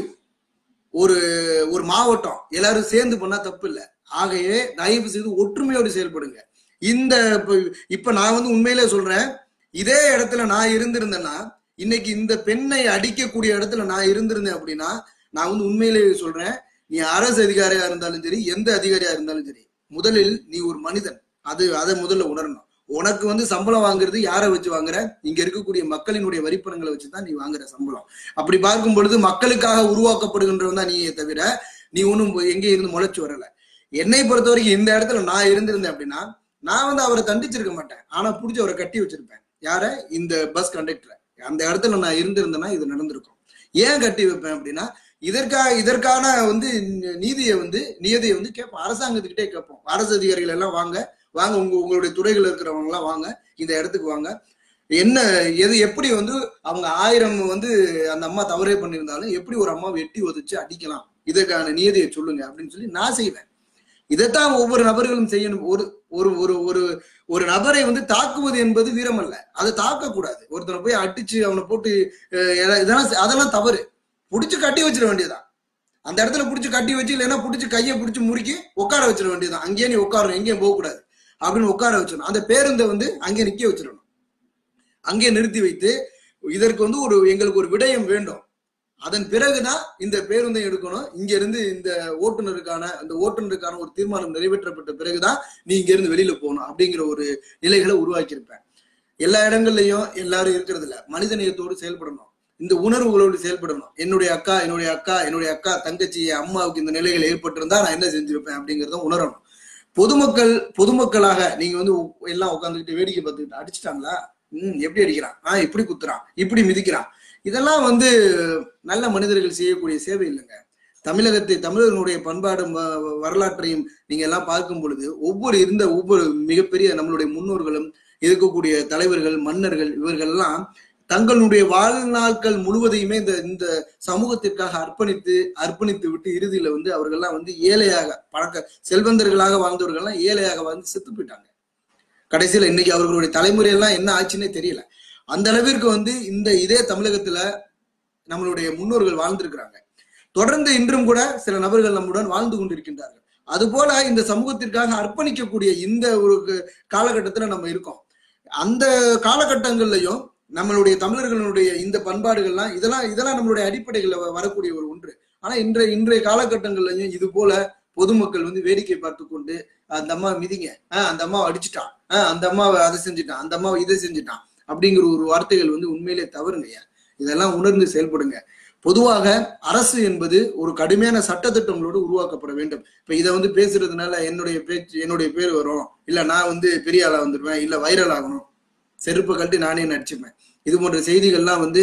ஒரு ஒரு மாவட்டம் எல்லாரும் சேர்ந்து பண்ணா தப்பு இல்லை ஆகவே தயவு செய்து ஒற்றுமையோடு செயல்படுங்க இந்த இப்ப- இப்ப நான் வந்து உண்மையிலே சொல்றேன் இதே இடத்துல நான் இருந்திருந்தேன்னா இன்னைக்கு இந்த பெண்ணை அடிக்கக்கூடிய இடத்துல நான் இருந்திருந்தேன் அப்படின்னா நான் வந்து உண்மையிலேயே சொல்றேன் நீ அரசு அதிகாரியா இருந்தாலும் சரி எந்த அதிகாரியா இருந்தாலும் சரி முதலில் நீ ஒரு மனிதன் அது அதை முதல்ல உணரணும் உனக்கு வந்து சம்பளம் வாங்குறது யாரை வச்சு வாங்குற இங்க இருக்கக்கூடிய மக்களினுடைய வரிப்பணங்களை வச்சு தான் நீ வாங்குற சம்பளம் அப்படி பார்க்கும் பொழுது மக்களுக்காக உருவாக்கப்படுகின்றவன் தான் நீயே தவிர நீ ஒன்றும் எங்கேயும் இருந்து முளைச்சு வரல என்னை பொறுத்த வரைக்கும் இந்த இடத்துல நான் இருந்திருந்தேன் அப்படின்னா நான் வந்து அவரை தண்டிச்சிருக்க மாட்டேன் ஆனா புடிச்சு அவரை கட்டி வச்சிருப்பேன் யார இந்த பஸ் கண்டக்டரை அந்த இடத்துல நான் இருந்திருந்தேன்னா இது நடந்திருக்கும் ஏன் கட்டி வைப்பேன் அப்படின்னா இதற்காக இதற்கான வந்து நீதியை வந்து நியதியை வந்து கேட்போம் அரசாங்கத்துக்கிட்டே கேட்போம் அரசு அதிகாரிகள் எல்லாம் வாங்க வாங்க உங்க உங்களுடைய துறைகள் இருக்கிறவங்க எல்லாம் வாங்க இந்த இடத்துக்கு வாங்க என்ன எது எப்படி வந்து அவங்க ஆயிரம் வந்து அந்த அம்மா தவறே பண்ணியிருந்தாலும் எப்படி ஒரு அம்மாவை எட்டி உதச்சு அடிக்கலாம் இதற்கான நியதியை சொல்லுங்க அப்படின்னு சொல்லி நான் செய்வேன் இதைத்தான் ஒவ்வொரு நபர்களும் செய்யணும் ஒரு ஒரு ஒரு ஒரு ஒரு நபரை வந்து தாக்குவது என்பது வீரம் அல்ல அதை தாக்கக்கூடாது ஒருத்தனை போய் அடிச்சு அவனை போட்டு அஹ், எதா- இதெல்லாம் செ- அதெல்லாம் தவறு புடிச்சு கட்டி வச்சிட வேண்டியதுதான் அந்த இடத்துல புடிச்சு கட்டி வச்சு இல்லைன்னா புடிச்சு கையை பிடிச்சு முறுக்கி உட்கார வச்சிட வேண்டியதுதான் அங்கேயே நீ உட்காரணும் எங்கேயும் போக கூடாது அப்படின்னு உட்கார வச்சிடணும் அந்த பேருந்தை வந்து அங்கே நிக்க வச்சிடணும் அங்கே நிறுத்தி வைத்து இதற்கு வந்து ஒரு எங்களுக்கு ஒரு விடயம் வேண்டும் அதன் பிறகுதான் இந்த பேருந்தை எடுக்கணும் இங்க இருந்து இந்த ஓட்டுநருக்கான அந்த ஓட்டுநருக்கான ஒரு தீர்மானம் நிறைவேற்றப்பட்ட பிறகுதான் நீ இங்க இருந்து வெளியில போகணும் அப்படிங்கிற ஒரு நிலைகளை உருவாக்கியிருப்பேன் எல்லா இடங்கள்லயும் எல்லாரும் இருக்கிறது இல்ல மனித நேயத்தோடு செயல்படணும் இந்த உணர்வுகளோடு செயல்படணும் என்னுடைய அக்கா என்னுடைய அக்கா என்னுடைய அக்கா தங்கச்சி என் அம்மாவுக்கு இந்த நிலைகள் ஏற்பட்டிருந்தா நான் என்ன செஞ்சிருப்பேன் அப்படிங்கறத உணரணும் பொதுமக்கள் பொதுமக்களாக நீங்க வந்து உ- எல்லாம் உட்காந்துக்கிட்டு வேடிக்கை பார்த்துக்கிட்டு அடிச்சிட்டாங்களா ம் எப்படி அடிக்கிறான் ஆஹ் இப்படி குத்துறான் இப்படி மிதிக்கிறான் இதெல்லாம் வந்து நல்ல மனிதர்கள் செய்யக்கூடிய சேவை இல்லைங்க தமிழகத்தை தமிழர்களுடைய பண்பாடும் வ- வரலாற்றையும் நீங்க எல்லாம் பார்க்கும் பொழுது ஒவ்வொரு இருந்த ஒவ்வொரு மிகப்பெரிய நம்மளுடைய முன்னோர்களும் இருக்கக்கூடிய தலைவர்கள் மன்னர்கள் இவர்கள் எல்லாம் தங்களுடைய வாழ்நாட்கள் முழுவதையுமே இந்த இந்த சமூகத்திற்காக அர்ப்பணித்து அர்ப்பணித்து விட்டு இறுதியில வந்து அவர்கள்லாம் வந்து ஏழையாக பழக்க செல்வந்தர்களாக வாழ்ந்தவர்கள்லாம் ஏழையாக வந்து செத்து போயிட்டாங்க கடைசியில இன்னைக்கு அவர்களுடைய தலைமுறை எல்லாம் என்ன ஆச்சுன்னே தெரியல அந்த அளவிற்கு வந்து இந்த இதே தமிழகத்துல நம்மளுடைய முன்னோர்கள் வாழ்ந்திருக்கிறாங்க தொடர்ந்து இன்றும் கூட சில நபர்கள் நம்முடன் வாழ்ந்து கொண்டிருக்கின்றார்கள் அதுபோல இந்த சமூகத்திற்காக அர்ப்பணிக்கக்கூடிய இந்த ஒரு க- காலகட்டத்துல நம்ம இருக்கோம் அந்த காலகட்டங்கள்லயும் நம்மளுடைய தமிழர்களுடைய இந்த பண்பாடுகள்லாம் இதெல்லாம் இதெல்லாம் நம்மளுடைய அடிப்படைகள்ல வ- வரக்கூடிய ஒரு ஒன்று ஆனா இன்றைய இன்றைய காலகட்டங்கள்லயும் இது போல பொதுமக்கள் வந்து வேடிக்கை பார்த்து கொண்டு அந்த அம்மா மிதிங்க ஆஹ் அந்த அம்மாவை அடிச்சுட்டான் ஆஹ் அந்த அம்மாவை அதை செஞ்சுட்டான் அந்த அம்மாவை இதை செஞ்சுட்டான் அப்படிங்கிற ஒரு வார்த்தைகள் வந்து உண்மையிலே தவறுங்கய்யா இதெல்லாம் உணர்ந்து செயல்படுங்க பொதுவாக அரசு என்பது ஒரு கடுமையான சட்டத்திட்டங்களோடு உருவாக்கப்பட வேண்டும் இப்ப இதை வந்து பேசுறதுனால என்னுடைய பேச்சு என்னுடைய பேர் வரும் இல்ல நான் வந்து பெரிய ஆளா வந்துருவேன் இல்ல வைரல் ஆகணும் செருப்பை கழட்டி நானே நடிச்சுப்பேன் இது போன்ற செய்திகள்லாம் வந்து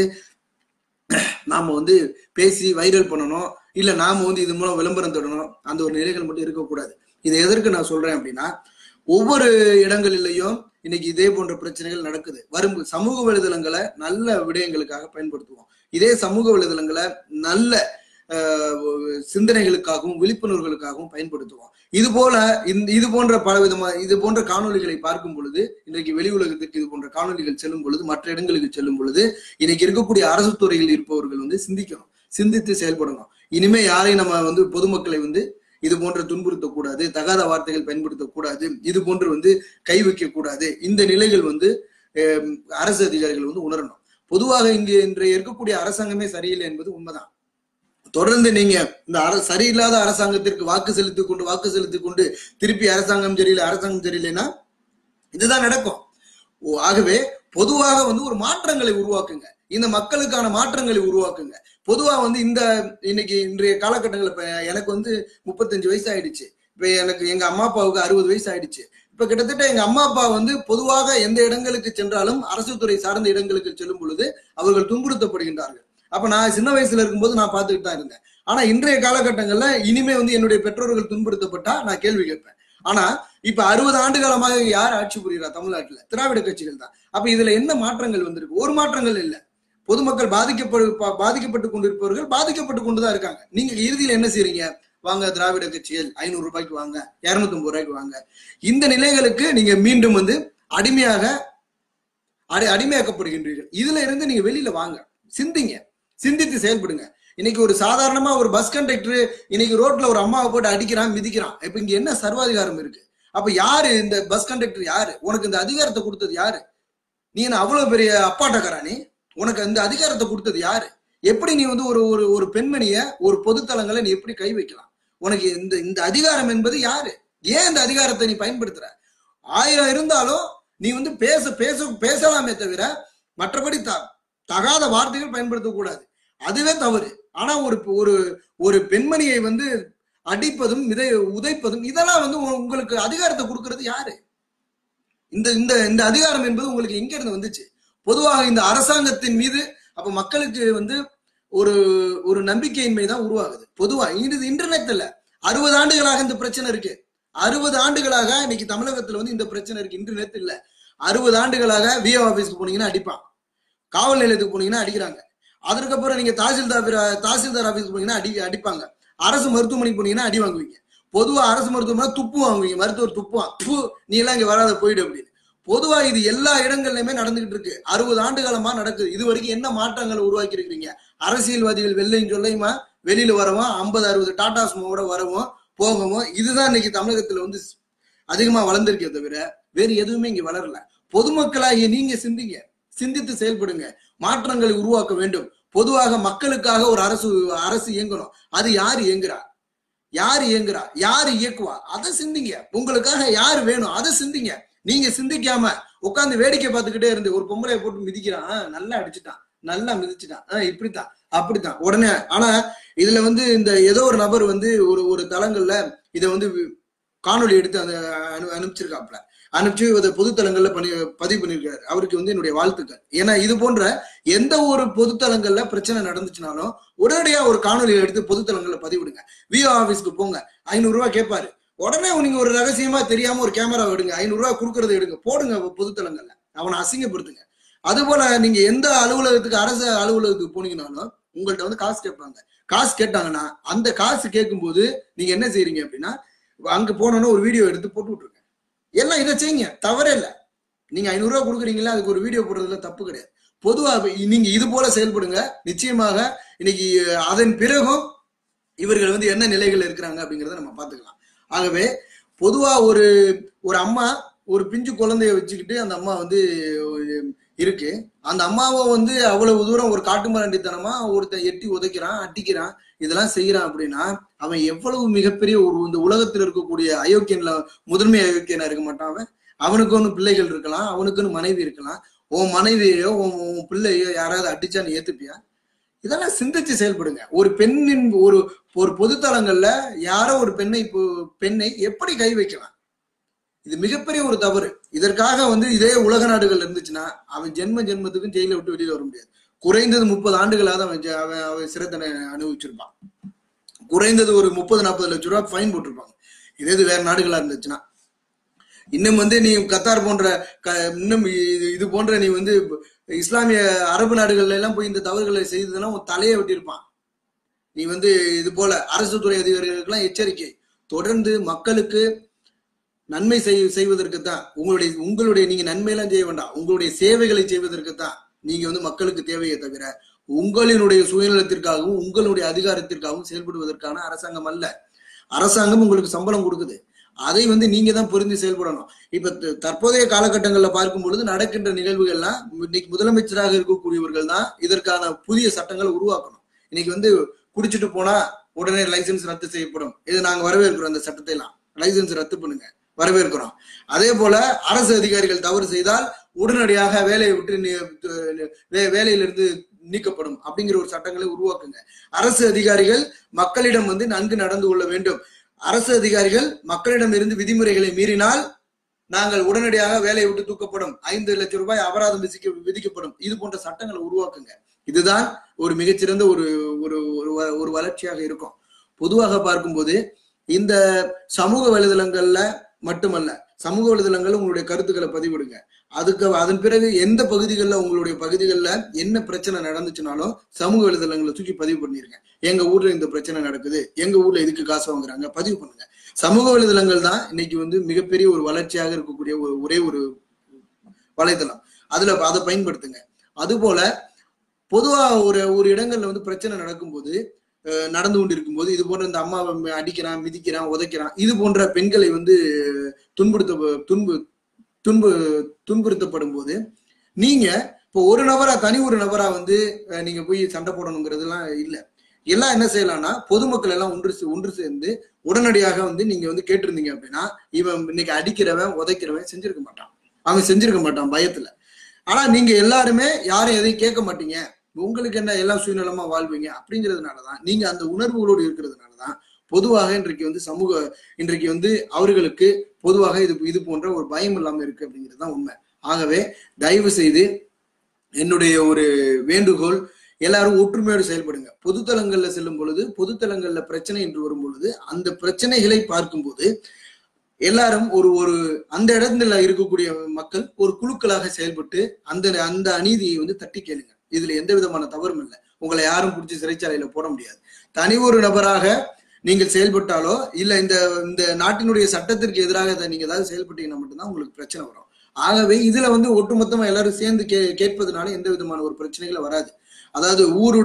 நாம வந்து பேசி வைரல் பண்ணணும் இல்ல நாம வந்து இது மூலம் விளம்பரம் தொடணும் அந்த ஒரு நிலைகள் மட்டும் இருக்கக்கூடாது இதை எதற்கு நான் சொல்றேன் அப்படின்னா ஒவ்வொரு இடங்களிலையும் இன்னைக்கு இதே போன்ற பிரச்சனைகள் நடக்குது வரும் சமூக வலைதளங்களை நல்ல விடயங்களுக்காக பயன்படுத்துவோம் இதே சமூக வலைதளங்களை நல்ல ஆஹ், சிந்தனைகளுக்காகவும் விழிப்புணர்வுகளுக்காகவும் பயன்படுத்துவோம் இது போல இந்த இது போன்ற பல விதமா இது போன்ற காணொளிகளை பார்க்கும் பொழுது இன்றைக்கு வெளி உலகத்திற்கு இது போன்ற காணொளிகள் செல்லும் பொழுது மற்ற இடங்களுக்கு செல்லும் பொழுது இன்னைக்கு இருக்கக்கூடிய அரசு துறையில் இருப்பவர்கள் வந்து சிந்திக்கணும் சிந்தித்து செயல்படணும் இனிமே யாரையும் நம்ம வந்து பொதுமக்களை வந்து இது போன்ற துன்புறுத்தக்கூடாது தகாத வார்த்தைகள் பயன்படுத்தக்கூடாது இது போன்று வந்து கை வைக்க கூடாது இந்த நிலைகள் வந்து அஹ், அரசு அதிகாரிகள் வந்து உணரணும் பொதுவாக இங்கு இன்றைய இருக்கக்கூடிய அரசாங்கமே சரியில்லை என்பது உண்மைதான் தொடர்ந்து நீங்க இந்த அர சரியில்லாத அரசாங்கத்திற்கு வாக்கு செலுத்தி கொண்டு வாக்கு செலுத்தி கொண்டு திருப்பி அரசாங்கம் சரியில்லை அரசாங்கம் சரியில்லைன்னா இதுதான் நடக்கும் ஓ, ஆகவே பொதுவாக வந்து ஒரு மாற்றங்களை உருவாக்குங்க இந்த மக்களுக்கான மாற்றங்களை உருவாக்குங்க பொதுவா வந்து இந்த இன்னைக்கு இன்றைய காலகட்டங்கள் இப்ப எனக்கு வந்து முப்பத்தஞ்சு வயசு ஆயிடுச்சு இப்ப எனக்கு எங்க அம்மா அப்பாவுக்கு அறுபது வயசு ஆயிடுச்சு இப்ப கிட்டத்தட்ட எங்க அம்மா அப்பா வந்து பொதுவாக எந்த இடங்களுக்கு சென்றாலும் அரசு துறை சார்ந்த இடங்களுக்கு செல்லும் பொழுது அவர்கள் துன்புறுத்தப்படுகின்றார்கள் அப்ப நான் சின்ன வயசுல இருக்கும்போது நான் பார்த்துக்கிட்டு தான் இருந்தேன் ஆனா இன்றைய காலகட்டங்கள்ல இனிமே வந்து என்னுடைய பெற்றோர்கள் துன்புறுத்தப்பட்டா நான் கேள்வி கேட்பேன் ஆனா இப்ப அறுபது ஆண்டு காலமாக யார் ஆட்சி புரிகிறா தமிழ்நாட்டுல திராவிட கட்சிகள் தான் அப்ப இதுல என்ன மாற்றங்கள் வந்திருக்கு ஒரு மாற்றங்கள் இல்ல பொதுமக்கள் பாதிக்கப்படு பா- பாதிக்கப்பட்டு கொண்டிருப்பவர்கள் பாதிக்கப்பட்டு கொண்டுதான் இருக்காங்க நீங்க இறுதியில் என்ன செய்றீங்க வாங்க திராவிட கட்சிகள் ஐநூறு ரூபாய்க்கு வாங்க இருநூத்தி ஐம்பது ரூபாய்க்கு வாங்க இந்த நிலைகளுக்கு நீங்க மீண்டும் வந்து அடிமையாக அடி அடிமையாக்கப்படுகின்றீர்கள் இதுல இருந்து நீங்க வெளியில வாங்க சிந்திங்க சிந்தித்து செயல்படுங்க இன்னைக்கு ஒரு சாதாரணமா ஒரு பஸ் கண்டக்டர் இன்னைக்கு ரோட்ல ஒரு அம்மாவை போட்டு அடிக்கிறான் மிதிக்கிறான் இப்ப இங்க என்ன சர்வாதிகாரம் இருக்கு அப்ப யாரு இந்த பஸ் கண்டக்டர் யாரு உனக்கு இந்த அதிகாரத்தை கொடுத்தது யாரு நீ என்ன அவ்வளவு பெரிய அப்பாட்டக்காரா நீ உனக்கு இந்த அதிகாரத்தை கொடுத்தது யாரு எப்படி நீ வந்து ஒரு ஒரு ஒரு பெண்மணிய ஒரு பொதுத்தலங்களை நீ எப்படி கை வைக்கலாம் உனக்கு இந்த இந்த அதிகாரம் என்பது யாரு ஏன் இந்த அதிகாரத்தை நீ பயன்படுத்துற ஆயிரம் இருந்தாலும் நீ வந்து பேச பேச பேசலாமே தவிர மற்றபடி த தகாத வார்த்தைகள் பயன்படுத்தக்கூடாது அதுவே தவறு ஆனா ஒரு ஒரு ஒரு பெண்மணியை வந்து அடிப்பதும் இதை உதைப்பதும் இதெல்லாம் வந்து உ- உங்களுக்கு அதிகாரத்தை கொடுக்கறது யாரு இந்த இந்த இந்த அதிகாரம் என்பது உங்களுக்கு எங்க இருந்து வந்துச்சு பொதுவாக இந்த அரசாங்கத்தின் மீது அப்ப மக்களுக்கு வந்து ஒரு ஒரு நம்பிக்கையின்மை தான் உருவாகுது பொதுவா இது இன்டர்நெட் இல்ல அறுபது ஆண்டுகளாக இந்த பிரச்சனை இருக்கு அறுபது ஆண்டுகளாக இன்னைக்கு தமிழகத்துல வந்து இந்த பிரச்சனை இருக்கு இன்டர்நெட் இல்ல அறுபது ஆண்டுகளாக விஓ ஆபீஸ்க்கு போனீங்கன்னா அடிப்பான் காவல் நிலையத்துக்கு போனீங்கன்னா அடிக்கிறாங்க அதற்கப்புறம் நீங்க தாசில்தார் பிர- தாசில்தார் ஆபீஸ்க்கு போனீங்கன்னா அடி அடிப்பாங்க அரசு மருத்துவமனைக்கு போனீங்கன்னா அடி வாங்குவீங்க பொதுவா அரசு மருத்துவமனை துப்பு வாங்குவீங்க மருத்துவர் துப்புவான் "ப்பு, நீ எல்லாம் இங்க வராத போயிடு அப்படின்னு பொதுவா இது எல்லா இடங்கள்லயுமே நடந்துகிட்டு இருக்கு அறுபது ஆண்டு காலமா நடக்குது இது வரைக்கும் என்ன மாற்றங்களை உருவாக்கி இருக்கிறீங்க அரசியல்வாதிகள் வெள்ளையும் சொல்லையுமா வெளியில வரவும் ஐம்பது அறுபது டாடா சுமோட வரவும் போகவும் இதுதான் இன்னைக்கு தமிழகத்துல வந்து அதிகமா வளர்ந்திருக்கே தவிர வேறு எதுவுமே இங்க வளரல பொதுமக்களாகிய நீங்க சிந்திங்க சிந்தித்து செயல்படுங்க மாற்றங்களை உருவாக்க வேண்டும் பொதுவாக மக்களுக்காக ஒரு அரசு அரசு இயங்கணும் அது யார் இயங்குறா யார் இயங்குறா யார் இயக்குவா அதை சிந்திங்க உங்களுக்காக யார் வேணும் அதை சிந்திங்க நீங்க சிந்திக்காம உட்காந்து வேடிக்கை பார்த்துக்கிட்டே இருந்து ஒரு பொம்பளைய போட்டு மிதிக்கிறான் ஆ, நல்லா அடிச்சுட்டான் நல்லா மிதிச்சுட்டான் ஆ, இப்படித்தான் அப்படித்தான் உடனே ஆனா இதுல வந்து இந்த ஏதோ ஒரு நபர் வந்து ஒரு ஒரு தளங்கள்ல இதை வந்து காணொளி எடுத்து அந்த அனு அனுப்பிச்சிருக்காப்ல அனுப்பிச்சு இதை பொதுத்தலங்கள்ல பண்ணி பதிவு பண்ணியிருக்காரு அவருக்கு வந்து என்னுடைய வாழ்த்துக்கள் ஏன்னா இது போன்ற எந்த ஒரு பொதுத்தலங்கள்ல பிரச்சனை நடந்துச்சுனாலும் உடனடியா ஒரு காணொலியை எடுத்து பொதுத்தலங்கள்ல பதிவிடுங்க விஓ ஆபீஸ்க்கு போங்க ஐநூறு ரூபாய் கேட்பாரு உடனே நீங்க ஒரு ரகசியமா தெரியாம ஒரு கேமரா எடுங்க ஐநூறு ரூபாய் கொடுக்கறத எடுங்க போடுங்க பொதுத்தலங்கள்ல அவனை அசிங்கப்படுத்துங்க அது போல நீங்க எந்த அலுவலகத்துக்கு அரசு அலுவலகத்துக்கு போனீங்கனாலும் உங்கள்ட்ட வந்து காசு கேட்பாங்க காசு கேட்டாங்கன்னா அந்த காசு கேட்கும்போது நீங்க என்ன செய்றீங்க அப்படின்னா அங்க போனோன்னு ஒரு வீடியோ எடுத்து போட்டு விட்டுருங்க எல்லாம் இதை செய்யுங்க தவறே இல்லை நீங்க ஐநூறு ரூபாய் கொடுக்குறீங்களா அதுக்கு ஒரு வீடியோ போடுறதுல தப்பு கிடையாது பொதுவாக நீங்க இது போல செயல்படுங்க நிச்சயமாக இன்னைக்கு அதன் பிறகும் இவர்கள் வந்து என்ன நிலைகள் இருக்கிறாங்க அப்படிங்கறத நம்ம பார்த்துக்கலாம் ஆகவே பொதுவா ஒரு ஒரு அம்மா ஒரு பிஞ்சு குழந்தைய வச்சுக்கிட்டு அந்த அம்மா வந்து இருக்கு அந்த அம்மாவை வந்து அவ்வளவு தூரம் ஒரு காட்டு மரண்டித்தனமா ஒருத்தன் எட்டி உதைக்கிறான் அட்டிக்கிறான் இதெல்லாம் செய்யறான் அப்படின்னா அவன் எவ்வளவு மிகப்பெரிய ஒரு இந்த உலகத்தில் இருக்கக்கூடிய அயோக்கியன்ல முதன்மை அயோக்கியனா இருக்க மாட்டான் அவன் அவனுக்கு ஒன்று பிள்ளைகள் இருக்கலாம் அவனுக்குன்னு மனைவி இருக்கலாம் உன் மனைவியோ உன் உன் பிள்ளையோ யாராவது அடிச்சா நீ ஏத்துப்பியா இதெல்லாம் சிந்திச்சு செயல்படுங்க ஒரு பெண்ணின் ஒரு ஒரு பொதுத்தலங்கள்ல யாரோ ஒரு பெண்ணை இப்போ- பெண்ணை எப்படி கை வைக்கலாம் இது மிகப்பெரிய ஒரு தவறு இதற்காக வந்து இதே உலக நாடுகள் இருந்துச்சுன்னா அவன் ஜென்ம ஜென்மத்துக்கும் ஜெயில விட்டு வெளியில வர முடியாது குறைந்தது முப்பது ஆண்டுகளாவது அவன் ஜெ- அவன் அவன் சிறை தண்டனை அனுபவிச்சிருப்பான் குறைந்தது ஒரு முப்பது நாற்பது லட்சம் ரூபாய் ஃபைன் போட்டிருப்பாங்க இதே இது வேற நாடுகளா இருந்துச்சுன்னா இன்னும் வந்து நீ கத்தார் போன்ற க- இன்னும் இது இது போன்ற நீ வந்து இஸ்லாமிய அரபு நாடுகள்ல எல்லாம் போய் இந்த தவறுகளை செய்ததுன்னா உன் தலையை வெட்டியிருப்பான் நீ வந்து இது போல அரசு துறை அதிகாரிகளுக்கெல்லாம் எச்சரிக்கை தொடர்ந்து மக்களுக்கு நன்மை செய் செய்வதற்கு தான் உங்களுடைய உங்களுடைய நீங்க நன்மையெல்லாம் செய்ய வேண்டாம் உங்களுடைய சேவைகளை செய்வதற்கு தான் நீங்க வந்து மக்களுக்கு தேவையே தவிர உங்களினுடைய சுயநலத்திற்காகவும் உங்களுடைய அதிகாரத்திற்காகவும் செயல்படுவதற்கான அரசாங்கம் அல்ல அரசாங்கம் உங்களுக்கு சம்பளம் கொடுக்குது அதை வந்து நீங்க தான் புரிந்து செயல்படணும் இப்ப த- தற்போதைய காலகட்டங்கள்ல பார்க்கும் பொழுது நடக்கின்ற நிகழ்வுகள்லாம் இன்னைக்கு முதலமைச்சராக இருக்கக்கூடியவர்கள் தான் இதற்கான புதிய சட்டங்களை உருவாக்கணும் இன்னைக்கு வந்து குடிச்சிட்டு போனா உடனே லைசென்ஸ் ரத்து செய்யப்படும் இது நாங்க வரவேற்கிறோம் அந்த சட்டத்தை எல்லாம் லைசென்ஸ் ரத்து பண்ணுங்க வரவேற்கிறோம் அதே போல அரசு அதிகாரிகள் தவறு செய்தால் உடனடியாக வேலையை விட்டு நீ- வே- வேலையிலிருந்து நீக்கப்படும் அப்படிங்கிற ஒரு சட்டங்களை உருவாக்குங்க அரசு அதிகாரிகள் மக்களிடம் வந்து நன்கு நடந்து கொள்ள வேண்டும் அரசு அதிகாரிகள் மக்களிடம் இருந்து விதிமுறைகளை மீறினால் நாங்கள் உடனடியாக வேலையை விட்டு தூக்கப்படும் ஐந்து லட்சம் ரூபாய் அபராதம் விதிக்க விதிக்கப்படும் இது போன்ற சட்டங்களை உருவாக்குங்க இதுதான் ஒரு மிகச்சிறந்த ஒரு ஒரு ஒரு வ- ஒரு வளர்ச்சியாக இருக்கும் பொதுவாக பார்க்கும்போது இந்த சமூக வலைதளங்கள்ல மட்டுமல்ல சமூக வலைதளங்கள்ல உங்களுடைய கருத்துக்களை பதிவிடுங்க அதுக்கு அதன் பிறகு எந்த பகுதிகளில் உங்களுடைய பகுதிகளில் என்ன பிரச்சனை நடந்துச்சுனாலும் சமூக வலைதளங்களை தூக்கி பதிவு பண்ணிருங்க எங்க ஊர்ல இந்த பிரச்சனை நடக்குது எங்க ஊர்ல இதுக்கு காசு வாங்குறாங்க பதிவு பண்ணுங்க சமூக வலைதளங்கள் தான் இன்னைக்கு வந்து மிகப்பெரிய ஒரு வளர்ச்சியாக இருக்கக்கூடிய ஒரு ஒரே ஒரு வலைதளம் அதுல அதை பயன்படுத்துங்க அதுபோல பொதுவா ஒரு ஒரு இடங்கள்ல வந்து பிரச்சனை நடக்கும்போது அஹ், நடந்து கொண்டிருக்கும் போது இது போன்ற இந்த அம்மாவை ம- அடிக்கிறான் மிதிக்கிறான் உதைக்கிறான் இது போன்ற பெண்களை வந்து துன்புறுத்த துன்பு துன்பு துன்புறுத்தப்படும் போது நீங்க இப்போ ஒரு நபரா தனி ஒரு நபரா வந்து அஹ், நீங்க போய் சண்டை போடணுங்கிறதுலாம் இல்ல எல்லாம் என்ன செய்யலாம்னா பொதுமக்கள் எல்லாம் ஒன்று சே- ஒன்று சேர்ந்து உடனடியாக வந்து நீங்க வந்து கேட்டிருந்தீங்க அப்படின்னா இவன் இன்னைக்கு அடிக்கிறவன் உதைக்கிறவன் செஞ்சிருக்க மாட்டான் அவன் செஞ்சிருக்க மாட்டான் பயத்துல ஆனா நீங்க எல்லாருமே யாரும் எதையும் கேட்க மாட்டீங்க உங்களுக்கு என்ன எல்லாம் சுயநலமா வாழ்வீங்க அப்படிங்கிறதுனாலதான் நீங்க அந்த உணர்வுகளோடு இருக்கிறதுனாலதான் பொதுவாக இன்றைக்கு வந்து சமூக இன்றைக்கு வந்து அவர்களுக்கு பொதுவாக இது இது போன்ற ஒரு பயம் இல்லாம இருக்கு அப்படிங்கிறது தான் உண்மை ஆகவே தயவு செய்து என்னுடைய ஒரு வேண்டுகோள் எல்லாரும் ஒற்றுமையோடு செயல்படுங்க பொதுத்தலங்கள்ல செல்லும் பொழுது பொதுத்தலங்கள்ல பிரச்சனை என்று வரும் பொழுது அந்த பிரச்சனைகளை பார்க்கும்போது எல்லாரும் ஒரு ஒரு அந்த இடத்துல இருக்கக்கூடிய மக்கள் ஒரு குழுக்களாக செயல்பட்டு அந்த அந்த அநீதியை வந்து தட்டி கேளுங்க இதுல எந்த விதமான தவறும் இல்லை உங்களை யாரும் பிடிச்சி சிறைச்சாலையில போட முடியாது தனி ஒரு நபராக நீங்கள் செயல்பட்டாலோ இல்ல இந்த இந்த நாட்டினுடைய சட்டத்திற்கு எதிராக இதை நீங்க ஏதாவது செயல்பட்டீங்கன்னா மட்டும்தான் உங்களுக்கு பிரச்சனை வரும் ஆகவே இதுல வந்து ஒட்டுமொத்தமா எல்லாரும் சேர்ந்து கே கேட்பதனால எந்த விதமான ஒரு பிரச்சனைகளும் வராது அதாவது ஊருடன்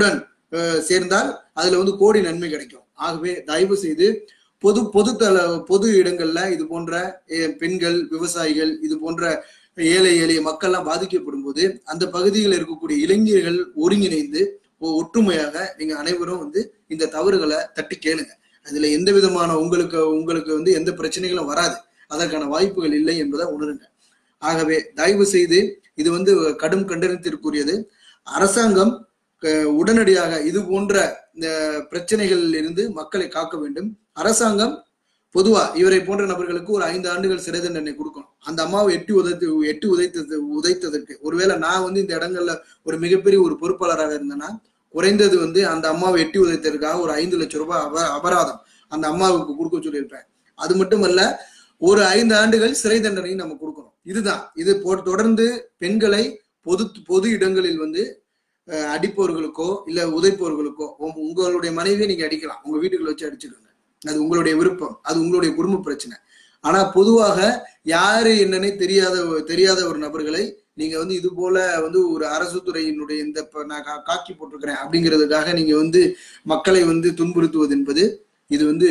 அஹ், சேர்ந்தால் அதுல வந்து கோடி நன்மை கிடைக்கும் ஆகவே தயவு செய்து பொது பொது தள பொது இடங்கள்ல இது போன்ற அஹ், பெண்கள் விவசாயிகள் இது போன்ற ஏழை எளிய மக்கள்லாம் பாதிக்கப்படும் போது அந்த பகுதியில் இருக்கக்கூடிய இளைஞர்கள் ஒருங்கிணைந்து ஒ- ஒற்றுமையாக நீங்க அனைவரும் வந்து இந்த தவறுகளை தட்டி கேளுங்க அதுல எந்த விதமான உங்களுக்கு உங்களுக்கு வந்து எந்த பிரச்சனைகளும் வராது அதற்கான வாய்ப்புகள் இல்லை என்பதை உணருங்க ஆகவே தயவு செய்து இது வந்து கடும் கண்டனத்திற்குரியது அரசாங்கம் க- உடனடியாக இது போன்ற இந்த பிரச்சனைகளில் இருந்து மக்களை காக்க வேண்டும் அரசாங்கம் பொதுவா இவரை போன்ற நபர்களுக்கு ஒரு ஐந்து ஆண்டுகள் சிறை தண்டனை கொடுக்கணும் அந்த அம்மாவை எட்டி உதைத்து எட்டி உதைத்தது உதைத்ததற்கு ஒருவேளை நான் வந்து இந்த இடங்கள்ல ஒரு மிகப்பெரிய ஒரு பொறுப்பாளராக இருந்தேன்னா குறைந்தது வந்து அந்த அம்மாவை எட்டி உதைத்ததற்காக ஒரு ஐந்து லட்சம் ரூபாய் அப அபராதம் அந்த அம்மாவுக்கு கொடுக்க சொல்லியிருப்பேன் அது மட்டுமல்ல ஒரு ஐந்து ஆண்டுகள் சிறை தண்டனையும் நம்ம கொடுக்கணும் இதுதான் இது போ- தொடர்ந்து பெண்களை பொது பொது இடங்களில் வந்து அஹ், அடிப்பவர்களுக்கோ இல்ல உதைப்பவர்களுக்கோ உங்க- உங்களுடைய மனைவியை நீங்க அடிக்கலாம் உங்க வீட்டுக்குள்ள வச்சு அடிச்சுக்கோங்க அது உங்களுடைய விருப்பம் அது உங்களுடைய குடும்ப பிரச்சனை ஆனா பொதுவாக யாரு என்னன்னே தெரியாத தெரியாத ஒரு நபர்களை நீங்க வந்து இது போல வந்து ஒரு அரசு துறையினுடைய இந்த இப்ப நான் கா- காக்கி போட்டிருக்கிறேன் அப்படிங்கிறதுக்காக நீங்க வந்து மக்களை வந்து துன்புறுத்துவது என்பது இது வந்து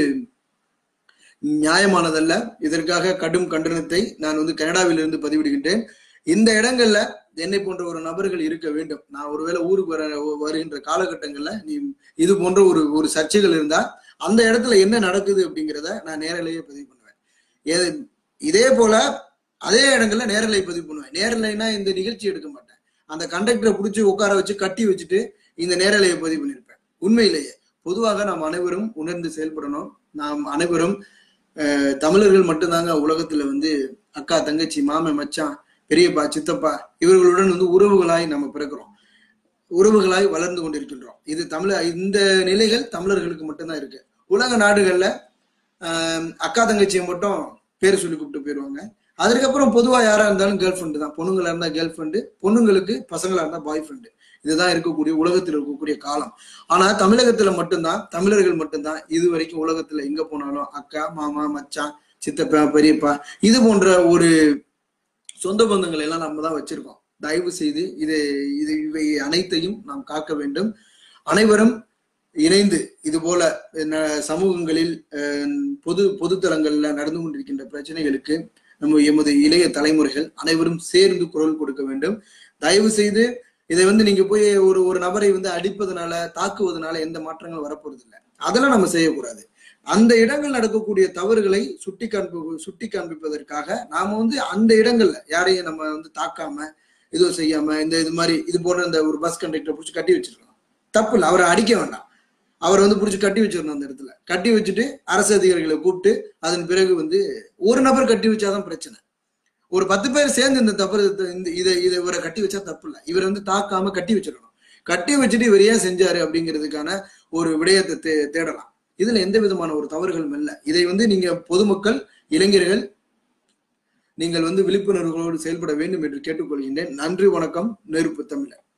நியாயமானதல்ல இதற்காக கடும் கண்டனத்தை நான் வந்து கனடாவிலிருந்து பதிவிடுகின்றேன் இந்த இடங்கள்ல என்னை போன்ற ஒரு நபர்கள் இருக்க வேண்டும் நான் ஒருவேளை ஊருக்கு வர வருகின்ற காலகட்டங்கள்ல நீ இது போன்ற ஒரு ஒரு சர்ச்சைகள் இருந்தா அந்த இடத்துல என்ன நடக்குது அப்படிங்கிறத நான் நேரலையே பதிவு பண்ணுவேன் ஏ- இதே போல அதே இடங்கள்ல நேரலை பதிவு பண்ணுவேன் நேரலைனா இந்த நிகழ்ச்சி எடுக்க மாட்டேன் அந்த கண்டக்டரை பிடிச்சி உட்கார வச்சு கட்டி வச்சுட்டு இந்த நேரலையை பதிவு பண்ணியிருப்பேன் உண்மையிலேயே பொதுவாக நாம் அனைவரும் உணர்ந்து செயல்படணும் நாம் அனைவரும் அஹ், தமிழர்கள் மட்டும்தாங்க உலகத்துல வந்து அக்கா தங்கச்சி மாமன் மச்சான் பெரியப்பா சித்தப்பா இவர்களுடன் வந்து உறவுகளாய் நம்ம பிறக்கிறோம் உறவுகளாய் வளர்ந்து கொண்டிருக்கின்றோம் இது தமிழ இந்த நிலைகள் தமிழர்களுக்கு மட்டும்தான் இருக்கு உலக நாடுகள்ல ஆஹ், அக்கா தங்கச்சியை மட்டும் பேர் சொல்லி கூப்பிட்டு போயிருவாங்க அதுக்கப்புறம் பொதுவா யாரா இருந்தாலும் கேர்ள் ஃப்ரெண்டு தான் பொண்ணுங்களா இருந்தா கேர்ள் ஃப்ரெண்டு பொண்ணுங்களுக்கு பசங்களா இருந்தா பாய் ஃப்ரெண்டு இதுதான் இருக்கக்கூடிய உலகத்தில் இருக்கக்கூடிய காலம் ஆனா தமிழகத்துல மட்டும்தான் தமிழர்கள் மட்டும்தான் இது வரைக்கும் உலகத்துல எங்க போனாலும் அக்கா மாமா மச்சான் சித்தப்பா பெரியப்பா இது போன்ற ஒரு சொந்த பந்தங்களை எல்லாம் நம்ம தான் வச்சிருக்கோம் தயவு செய்து இது இது இவை அனைத்தையும் நாம் காக்க வேண்டும் அனைவரும் இணைந்து இது போல ந- சமூகங்களில் அஹ், பொது பொதுத்தலங்கள்ல நடந்து கொண்டிருக்கின்ற பிரச்சனைகளுக்கு நம்ம எமது இளைய தலைமுறைகள் அனைவரும் சேர்ந்து குரல் கொடுக்க வேண்டும் தயவு செய்து இதை வந்து நீங்க போய் ஒரு ஒரு நபரை வந்து அடிப்பதனால தாக்குவதனால எந்த மாற்றங்களும் வரப்போறது இல்லை அதெல்லாம் நம்ம செய்யக்கூடாது அந்த இடங்கள் நடக்கக்கூடிய தவறுகளை சுட்டி காண்பு சுட்டி காண்பிப்பதற்காக நாம வந்து அந்த இடங்கள்ல யாரையும் நம்ம வந்து தாக்காம இதுவும் செய்யாம இந்த இது மாதிரி இது போன்ற இந்த ஒரு பஸ் கண்டக்டரை பிடிச்சி கட்டி வச்சிருக்கோம் தப்பு இல்லை அவரை அடிக்க வேண்டாம் அவரை வந்து பிடிச்சி கட்டி வச்சிடணும் அந்த இடத்துல கட்டி வச்சுட்டு அரசு அதிகாரிகளை கூப்பிட்டு அதன் பிறகு வந்து ஒரு நபர் கட்டி வச்சாதான் பிரச்சனை ஒரு பத்து பேர் சேர்ந்து இந்த தப்பு இந்த இதை இதை இவரை கட்டி வச்சா தப்பு இல்லை இவரை வந்து தாக்காம கட்டி வச்சிடணும் கட்டி வச்சுட்டு இவர் ஏன் செஞ்சாரு அப்படிங்கிறதுக்கான ஒரு விடயத்தை தே தேடலாம் இதுல எந்த விதமான ஒரு தவறுகளும் இல்லை இதை வந்து நீங்க பொதுமக்கள் இளைஞர்கள் நீங்கள் வந்து விழிப்புணர்வுகளோடு செயல்பட வேண்டும் என்று கேட்டுக்கொள்கின்றேன் நன்றி வணக்கம் நெருப்பு தமிழர்